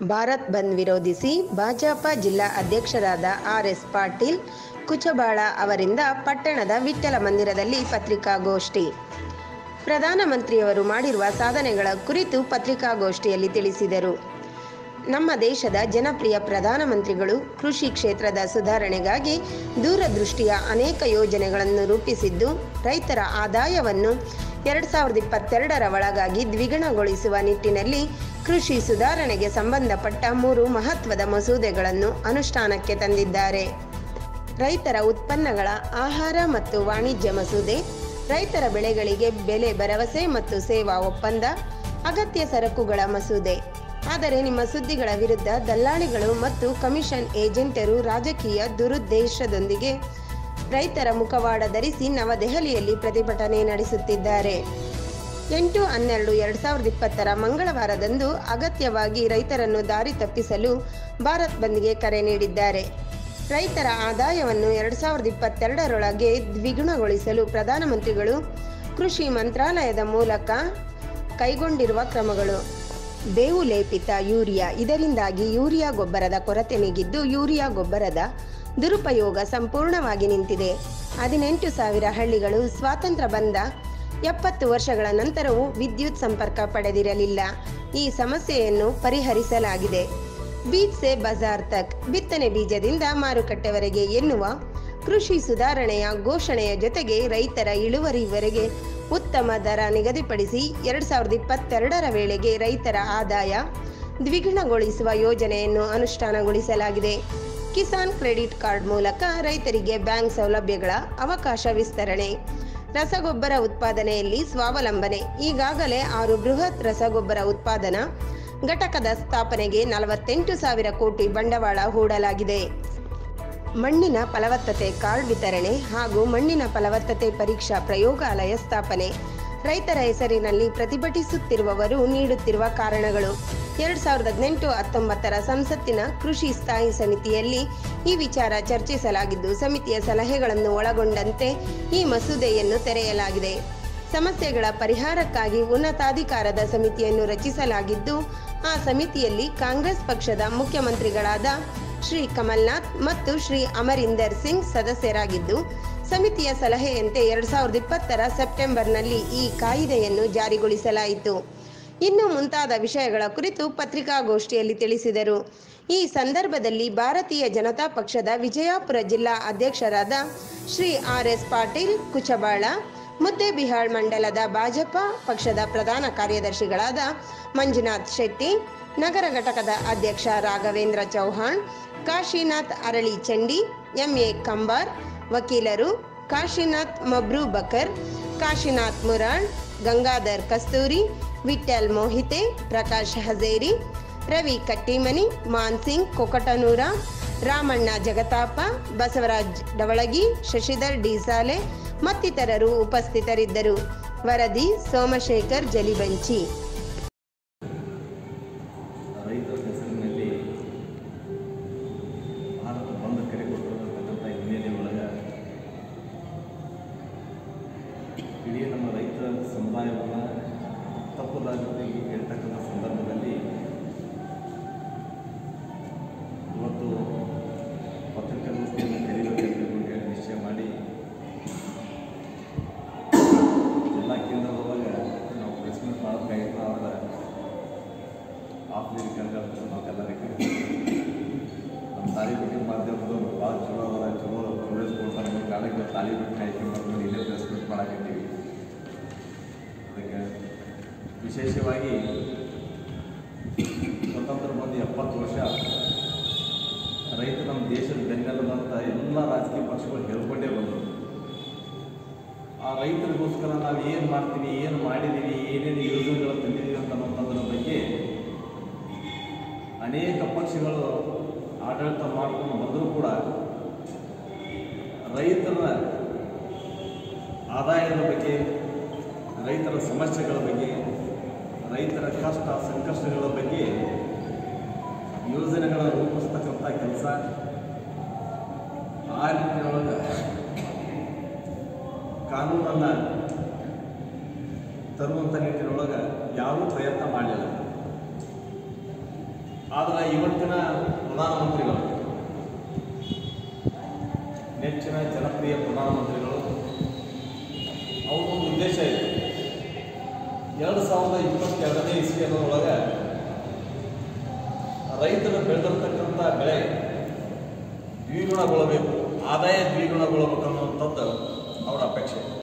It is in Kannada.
ಭಾರತ್ ಬಂದ್ ವಿರೋಧಿಸಿ ಭಾಜಪ ಜಿಲ್ಲಾ ಅಧ್ಯಕ್ಷರಾದ ಆರ್ ಎಸ್ ಪಾಟೀಲ್ ಕುಚಬಾಳ ಅವರಿಂದ ಪಟ್ಟಣದ ವಿಠ್ಠಲ ಮಂದಿರದಲ್ಲಿ ಪತ್ರಿಕಾಗೋಷ್ಠಿ ಪ್ರಧಾನಮಂತ್ರಿಯವರು ಮಾಡಿರುವ ಸಾಧನೆಗಳ ಕುರಿತು ಪತ್ರಿಕಾಗೋಷ್ಠಿಯಲ್ಲಿ ತಿಳಿಸಿದರು ನಮ್ಮ ದೇಶದ ಜನಪ್ರಿಯ ಪ್ರಧಾನಮಂತ್ರಿಗಳು ಕೃಷಿ ಕ್ಷೇತ್ರದ ಸುಧಾರಣೆಗಾಗಿ ದೂರದೃಷ್ಟಿಯ ಅನೇಕ ಯೋಜನೆಗಳನ್ನು ರೂಪಿಸಿದ್ದು ರೈತರ ಆದಾಯವನ್ನು ಎರಡು ಸಾವಿರದ ಇಪ್ಪತ್ತೆರಡರ ಒಳಗಾಗಿ ದ್ವಿಗುಣಗೊಳಿಸುವ ನಿಟ್ಟಿನಲ್ಲಿ ಕೃಷಿ ಸುಧಾರಣೆಗೆ ಸಂಬಂಧಪಟ್ಟ ಮೂರು ಮಹತ್ವದ ಮಸೂದೆಗಳನ್ನು ಅನುಷ್ಠಾನಕ್ಕೆ ತಂದಿದ್ದಾರೆ ರೈತರ ಉತ್ಪನ್ನಗಳ ಆಹಾರ ಮತ್ತು ವಾಣಿಜ್ಯ ಮಸೂದೆ ರೈತರ ಬೆಳೆಗಳಿಗೆ ಬೆಲೆ ಭರವಸೆ ಮತ್ತು ಸೇವಾ ಒಪ್ಪಂದ ಅಗತ್ಯ ಸರಕುಗಳ ಮಸೂದೆ ಆದರೆ ನಿಮ್ಮ ಸುದ್ದಿಗಳ ವಿರುದ್ಧ ದಲ್ಲಾಳಿಗಳು ಮತ್ತು ಕಮಿಷನ್ ಏಜೆಂಟರು ರಾಜಕೀಯ ದುರುದ್ದೇಶದೊಂದಿಗೆ ರೈತರ ಮುಖವಾಡ ಧರಿಸಿ ನವದೆಹಲಿಯಲ್ಲಿ ಪ್ರತಿಭಟನೆ ನಡೆಸುತ್ತಿದ್ದಾರೆ ಎಂಟು ಹನ್ನೆರಡು ಎರಡು ಸಾವಿರದ ಇಪ್ಪತ್ತರ ಮಂಗಳವಾರದಂದು ಅಗತ್ಯವಾಗಿ ರೈತರನ್ನು ದಾರಿ ತಪ್ಪಿಸಲು ಭಾರತ್ ಬಂದ್ಗೆ ಕರೆ ನೀಡಿದ್ದಾರೆ ರೈತರ ಆದಾಯವನ್ನು ಎರಡು ಸಾವಿರದ ಇಪ್ಪತ್ತೆರಡರೊಳಗೆ ದ್ವಿಗುಣಗೊಳಿಸಲು ಪ್ರಧಾನಮಂತ್ರಿಗಳು ಕೃಷಿ ಮಂತ್ರಾಲಯದ ಮೂಲಕ ಕೈಗೊಂಡಿರುವ ಕ್ರಮಗಳು ಬೇವು ಲೇಪಿತ ಯೂರಿಯಾ ಇದರಿಂದಾಗಿ ಯೂರಿಯಾ ಗೊಬ್ಬರದ ಕೊರತೆ ನೀಗಿದ್ದು ಯೂರಿಯಾ ಗೊಬ್ಬರದ ದುರುಪಯೋಗ ಸಂಪೂರ್ಣವಾಗಿ ನಿಂತಿದೆ ಹದಿನೆಂಟು ಸಾವಿರ ಹಳ್ಳಿಗಳು ಸ್ವಾತಂತ್ರ್ಯ ಬಂದ ಎಪ್ಪತ್ತು ವರ್ಷಗಳ ನಂತರವೂ ವಿದ್ಯುತ್ ಸಂಪರ್ಕ ಪಡೆದಿರಲಿಲ್ಲ ಈ ಸಮಸ್ಯೆಯನ್ನು ಪರಿಹರಿಸಲಾಗಿದೆ ಬೀಜ್ ಸೆ ಬಜಾರ್ ತಕ್ ಬಿತ್ತನೆ ಬೀಜದಿಂದ ಮಾರುಕಟ್ಟೆವರೆಗೆ ಎನ್ನುವ ಕೃಷಿ ಸುಧಾರಣೆಯ ಘೋಷಣೆಯ ಜೊತೆಗೆ ರೈತರ ಇಳುವರಿವರೆಗೆ ಉತ್ತಮ ದರ ನಿಗದಿಪಡಿಸಿ ಎರಡು ಸಾವಿರದ ಇಪ್ಪತ್ತೆರಡರ ವೇಳೆಗೆ ರೈತರ ಆದಾಯ ದ್ವಿಗುಣಗೊಳಿಸುವ ಯೋಜನೆಯನ್ನು ಅನುಷ್ಠಾನಗೊಳಿಸಲಾಗಿದೆ ಕಿಸಾನ್ ಕ್ರೆಡಿಟ್ ಕಾರ್ಡ್ ಮೂಲಕ ರೈತರಿಗೆ ಬ್ಯಾಂಕ್ ಸೌಲಭ್ಯಗಳ ಅವಕಾಶ ವಿಸ್ತರಣೆ ರಸಗೊಬ್ಬರ ಉತ್ಪಾದನೆಯಲ್ಲಿ ಸ್ವಾವಲಂಬನೆ ಈಗಾಗಲೇ ಆರು ಬೃಹತ್ ರಸಗೊಬ್ಬರ ಉತ್ಪಾದನಾ ಘಟಕದ ಸ್ಥಾಪನೆಗೆ ನಲವತ್ತೆಂಟು ಸಾವಿರ ಕೋಟಿ ಬಂಡವಾಳ ಹೂಡಲಾಗಿದೆ ಮಣ್ಣಿನ ಫಲವತ್ತತೆ ಕಾರ್ಡ್ ವಿತರಣೆ ಹಾಗೂ ಮಣ್ಣಿನ ಫಲವತ್ತತೆ ಪರೀಕ್ಷಾ ಪ್ರಯೋಗಾಲಯ ಸ್ಥಾಪನೆ ರೈತರ ಹೆಸರಿನಲ್ಲಿ ಪ್ರತಿಭಟಿಸುತ್ತಿರುವವರು ನೀಡುತ್ತಿರುವ ಕಾರಣಗಳು ಎರಡ್ ಸಾವಿರದ ಹದಿನೆಂಟು ಹತ್ತೊಂಬತ್ತರ ಸಂಸತ್ತಿನ ಕೃಷಿ ಸ್ಥಾಯಿ ಸಮಿತಿಯಲ್ಲಿ ಈ ವಿಚಾರ ಚರ್ಚಿಸಲಾಗಿದ್ದು ಸಮಿತಿಯ ಸಲಹೆಗಳನ್ನು ಒಳಗೊಂಡಂತೆ ಈ ಮಸೂದೆಯನ್ನು ತೆರೆಯಲಾಗಿದೆ ಸಮಸ್ಯೆಗಳ ಪರಿಹಾರಕ್ಕಾಗಿ ಉನ್ನತಾಧಿಕಾರದ ಸಮಿತಿಯನ್ನು ರಚಿಸಲಾಗಿದ್ದು ಆ ಸಮಿತಿಯಲ್ಲಿ ಕಾಂಗ್ರೆಸ್ ಪಕ್ಷದ ಮುಖ್ಯಮಂತ್ರಿಗಳಾದ ಶ್ರೀ ಕಮಲ್ನಾಥ್ ಮತ್ತು ಶ್ರೀ ಅಮರಿಂದರ್ ಸಿಂಗ್ ಸದಸ್ಯರಾಗಿದ್ದು ಸಮಿತಿಯ ಸಲಹೆಯಂತೆ ಎರಡ್ ಸಾವಿರದ ಇಪ್ಪತ್ತರ ಸೆಪ್ಟೆಂಬರ್ನಲ್ಲಿ ಈ ಕಾಯಿದೆಯನ್ನು ಜಾರಿಗೊಳಿಸಲಾಯಿತು ಇನ್ನು ಮುಂತಾದ ವಿಷಯಗಳ ಕುರಿತು ಪತ್ರಿಕಾಗೋಷ್ಠಿಯಲ್ಲಿ ತಿಳಿಸಿದರು ಈ ಸಂದರ್ಭದಲ್ಲಿ ಭಾರತೀಯ ಜನತಾ ಪಕ್ಷದ ವಿಜಯಪುರ ಜಿಲ್ಲಾ ಅಧ್ಯಕ್ಷರಾದ ಶ್ರೀ ಆರ್ ಎಸ್ ಪಾಟೀಲ್ ಕುಚಬಾಳ ಮುದ್ದೇಬಿಹಾಳ್ ಮಂಡಲದ ಭಾಜಪ ಪಕ್ಷದ ಪ್ರಧಾನ ಕಾರ್ಯದರ್ಶಿಗಳಾದ ಮಂಜುನಾಥ್ ಶೆಟ್ಟಿ ನಗರ ಘಟಕದ ಅಧ್ಯಕ್ಷ ರಾಘವೇಂದ್ರ ಚೌಹಾಣ್ ಕಾಶಿನಾಥ್ ಅರಳಿ ಚಂಡಿ ಎಂಎ ಕಂಬಾರ್ ವಕೀಲರು ಕಾಶಿನಾಥ್ ಮಬ್ರೂ ಬಕರ್ ಕಾಶಿನಾಥ್ ಮುರಾಳ್ ಗಂಗಾಧರ್ ಕಸ್ತೂರಿ ವಿಠ್ಠಲ್ ಮೋಹಿತೆ ಪ್ರಕಾಶ್ ಹಜೇರಿ ರವಿ ಕಟ್ಟಿಮನಿ ಮಾನ್ಸಿಂಗ್ ಕೊಕಟನೂರ ರಾಮಣ್ಣ ಜಗತಾಪ ಬಸವರಾಜ್ ಡವಳಗಿ ಶಶಿಧರ್ ಡಿಸಾಲೆ ಮತ್ತಿತರರು ಉಪಸ್ಥಿತರಿದ್ದರು ವರದಿ ಸೋಮಶೇಖರ್ ಜಲಿಬಂಚಿ ರೈತರ ಹೆಸರಿನಲ್ಲಿ ಭಾರತ ಬಂದ್ ಕರೆ ಕೊಟ್ಟಿರತಕ್ಕಂಥ ಹಿನ್ನೆಲೆ ಒಳಗೆ ಇಡೀ ನಮ್ಮ ರೈತರ ಸಮುದಾಯವನ್ನು ತಪ್ಪು ದಾರಿಗೆ ಹೇಳ್ತಕ್ಕಂಥ ಸಂದರ್ಭದಲ್ಲಿ ಇವತ್ತು ಪತ್ರಿಕಾಗೋಷ್ಠಿಯನ್ನು ಕರೀಬೇಕಂತ ಹೇಳಿ ನಿಶ್ಚಯ ಮಾಡಿ ಜಿಲ್ಲಾ ಕೇಂದ್ರದೊಳಗೆ ನಾವು ಪ್ರೆಸ್ ಮೀಟ್ ಮಾಡೋಕ್ಕಾಗಿತ್ತು ಆದ್ರೆ ಆಫ್ ದಿ ಕನ್ನಡ ನಾವೆಲ್ಲ ನಮ್ಮ ತಾಳಿ ಬಿಟ್ಟು ಮಾಧ್ಯಮದವರು ಭಾಳ ಚಲೋ ಅವರ ಚಲೋ ಕವರೇಜ್ ಕೊಡ್ತಾರೆ ನಮಗೆ ಕಾಲಕ್ಕೆ ತಾಳಿ ಬಿಟ್ಟು ಆಯ್ಕೆ ಮಾಡ್ಕೊಂಡು ಇಲ್ಲೇ ಪ್ರೆಸ್ ಮೀಟ್ ಮಾಡಾಕತ್ತೀವಿ ಅದಕ್ಕೆ ವಿಶೇಷವಾಗಿ ಸ್ವತಂತ್ರ ಬಂದು ಎಪ್ಪತ್ತು ವರ್ಷ ರೈತ ನಮ್ಮ ದೇಶದ ಬೆನ್ನೆಲುಬಂತ ಎಲ್ಲ ರಾಜಕೀಯ ಪಕ್ಷಗಳು ಹೇಳ್ಕೊಂಡೇ ಬಂದರು ಆ ರೈತರಿಗೋಸ್ಕರ ನಾವು ಏನು ಮಾಡ್ತೀವಿ ಏನು ಮಾಡಿದ್ದೀವಿ ಏನೇನು ಯೋಜನೆಗಳು ತಂದಿದ್ದೀವಿ ಅಂತ ಅನ್ನೋದ್ರ ಬಗ್ಗೆ ಅನೇಕ ಪಕ್ಷಗಳು ಆಡಳಿತ ಮಾಡ್ಕೊಂಡು ಬಂದರೂ ಕೂಡ ರೈತರ ಆದಾಯದ ಬಗ್ಗೆ ರೈತರ ಸಮಸ್ಯೆಗಳ ಬಗ್ಗೆ ರೈತರ ಕಷ್ಟ ಸಂಕಷ್ಟಗಳ ಬಗ್ಗೆ ಯೋಜನೆಗಳ ರೂಪಿಸ್ತಕ್ಕಂಥ ಕೆಲಸ ಆ ನಿಟ್ಟಿನೊಳಗೆ ಕಾನೂನನ್ನು ತರುವಂಥ ನಿಟ್ಟಿನೊಳಗೆ ಯಾರೂ ಪ್ರಯತ್ನ ಮಾಡಲಿಲ್ಲ ಆದರೆ ಇವತ್ತಿನ ಪ್ರಧಾನಮಂತ್ರಿಗಳು ನೆಚ್ಚಿನ ಜನಪ್ರಿಯ ಪ್ರಧಾನಮಂತ್ರಿಗಳು ಅವ್ರದ್ದೊಂದು ಉದ್ದೇಶ ಇದೆ ಎರಡು ಸಾವಿರದ ಇಪ್ಪತ್ತೆರಡನೇ ಇಸ್ವಿ ಅನ್ನೋದ್ರೊಳಗೆ ರೈತರು ಬೆಳೆದಿರ್ತಕ್ಕಂಥ ಬೆಳೆ ದ್ವಿಗುಣಗೊಳ್ಳಬೇಕು ಆದಾಯ ದ್ವಿಗುಣಗೊಳ್ಳಬೇಕು ಅನ್ನುವಂಥದ್ದು ಅವರ ಅಪೇಕ್ಷೆ